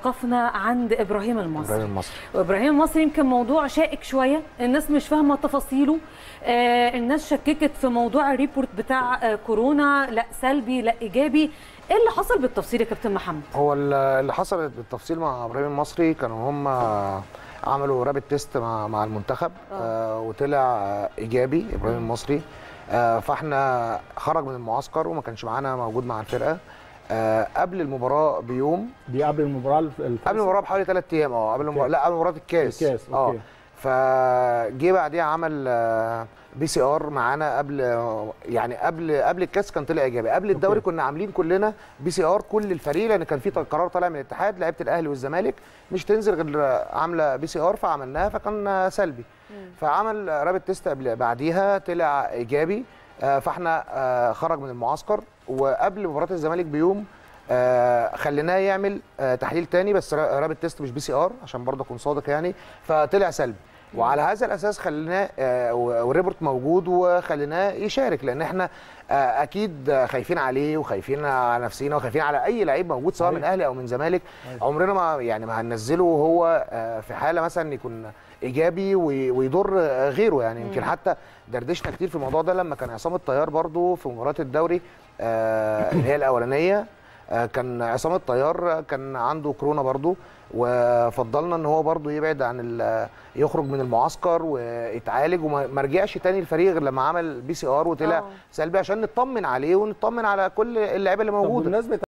توقفنا عند ابراهيم المصري ابراهيم المصري وابراهيم المصري يمكن موضوع شائك شويه الناس مش فاهمه تفاصيله آه الناس شككت في موضوع الريبورت بتاع آه كورونا لا سلبي لا ايجابي ايه اللي حصل بالتفصيل يا كابتن محمد هو اللي حصل بالتفصيل مع ابراهيم المصري كانوا هم عملوا رابط تيست مع مع المنتخب آه وطلع ايجابي ابراهيم المصري آه فاحنا خرج من المعسكر وما كانش معانا موجود مع الفرقه آه قبل المباراه بيوم دي قبل المباراه الفيصل. قبل المباراه بحوالي ثلاث ايام اه قبل المباراه لا قبل مباراه الكاس الكاس اوكي فجه بعديها عمل بي سي ار معانا قبل يعني قبل قبل الكاس كان طلع ايجابي قبل الدوري أوكي. كنا عاملين كلنا بي سي ار كل الفريق لان كان في قرار طالع من الاتحاد لعيبه الاهلي والزمالك مش تنزل غير عامله بي سي ار فعملناها فكان سلبي فعمل رابط تيست قبل بعديها طلع ايجابي آه، فاحنا آه، خرج من المعسكر وقبل مباراه الزمالك بيوم آه، خليناه يعمل آه، تحليل تاني بس را- رابط تيست مش بي سي ار عشان برضه اكون صادق يعني فطلع سلبي وعلى هذا الاساس خليناه آه، و- والريبورت موجود وخليناه يشارك لان احنا آه، اكيد آه، خايفين عليه وخايفين على نفسينا وخايفين على اي لعيب موجود سواء من صحيح. اهلي او من زمالك عمرنا ما يعني ما هننزله وهو آه، في حاله مثلا يكون ايجابي وي- ويضر آه، غيره يعني يمكن حتى دردشنا كتير في الموضوع ده لما كان عصام الطيار برضو في مباراه الدوري آه، اللي هي الاولانيه آه، كان عصام الطيار كان عنده كورونا برضو وفضلنا ان هو برضو يبعد عن ال- يخرج من المعسكر ويتعالج وما ما رجعش تاني الفريق غير لما عمل بي سي ار وطلع آه. سلبي عشان نطمن عليه ونطمن على كل اللعيبه اللي طب موجوده بمناسبه